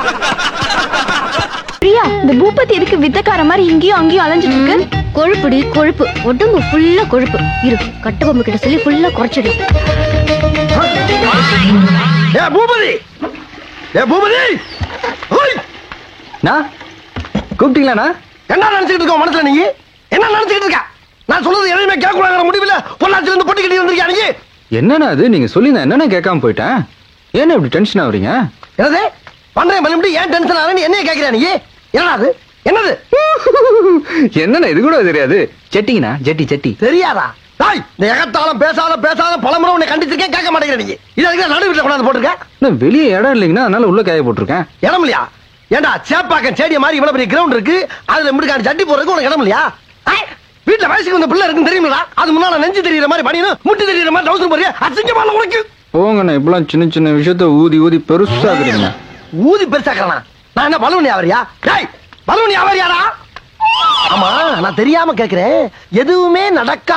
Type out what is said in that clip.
பிரியா இந்த பூபதி எதுக்கு வித்தக்கார மாதிரி இங்கேயும் அங்கேயும் அலைஞ்சிட்டு இருக்கு கொழுப்புடி கொழுப்பு உடம்பு ஃபுல்லா கொழுப்பு இரு கட்டபொம்மை கிட்ட சொல்லி ஃபுல்லா குறைச்சிடு ஏ பூபதி ஏ பூபதி ஓய் நான் கூப்பிட்டீங்களாண்ணா என்ன நினைச்சிட்டு இருக்க உன் மனசுல நீ என்ன நினைச்சிட்டு இருக்க நான் சொல்றது எதையுமே கேட்க கூடாங்கிற முடிவுல பொள்ளாச்சில இருந்து பொட்டி கட்டி வந்திருக்கியா நீ என்னண்ணா அது நீங்க சொல்லி நான் என்னண்ணா கேட்காம போயிட்டேன் ஏன்னா இப்படி டென்ஷன் ஆகுறீங்க என்னது பண்றேன் மறுபடியும் ஏன் டென்ஷன் ஆகுறேன்னு என்னைய கேட்கிறா நீ என்னடா அது என்னது என்னண்ணா இது கூட தெரியாது செட்டிங்கண்ணா ஜெட்டி செட்டி தெரியாதா டாய் இந்த எகத்தாலும் பேசாத பேசாத பலமுறை உன்னை கண்டிச்சிருக்கேன் கேட்க மாட்டேங்கிற நீ இது அதுக்கு நடு வீட்டுல கொண்டாந்து போட்டிருக்க நான் வெளியே இடம் இல்லைங்கண்ணா அதனால உள்ள காய போட்டிருக்கேன் இடம் இல்லையா ஏண்டா சேப்பாக்கம் ஸ்டேடியம் மாதிரி இவ்வளவு பெரிய கிரவுண்ட் இருக்கு அதுல முடுக்கான சட்டி போறதுக்கு உனக்கு இடம் இல்லையா ஐ, வீட்டுல வயசுக்கு வந்த பிள்ளை இருக்குன்னு தெரியுங்களா அது முன்னால நெஞ்சு தெரியுற மாதிரி பண்ணியும் முட்டி தெரியுற மாதிரி டவுசர் போறியா அசிங்கமான உனக்கு போங்கண்ணா இப்பெல்லாம் சின்ன சின்ன விஷயத்த ஊதி ஊதி பெருசாக்குறீங்க ஊதி பெருசாக்கறனா நான் என்ன பலூனி ஆவறியா டேய் பலூனி ஆவறியாடா ஆமா நான் தெரியாம கேக்குறேன் எதுவுமே நடக்கா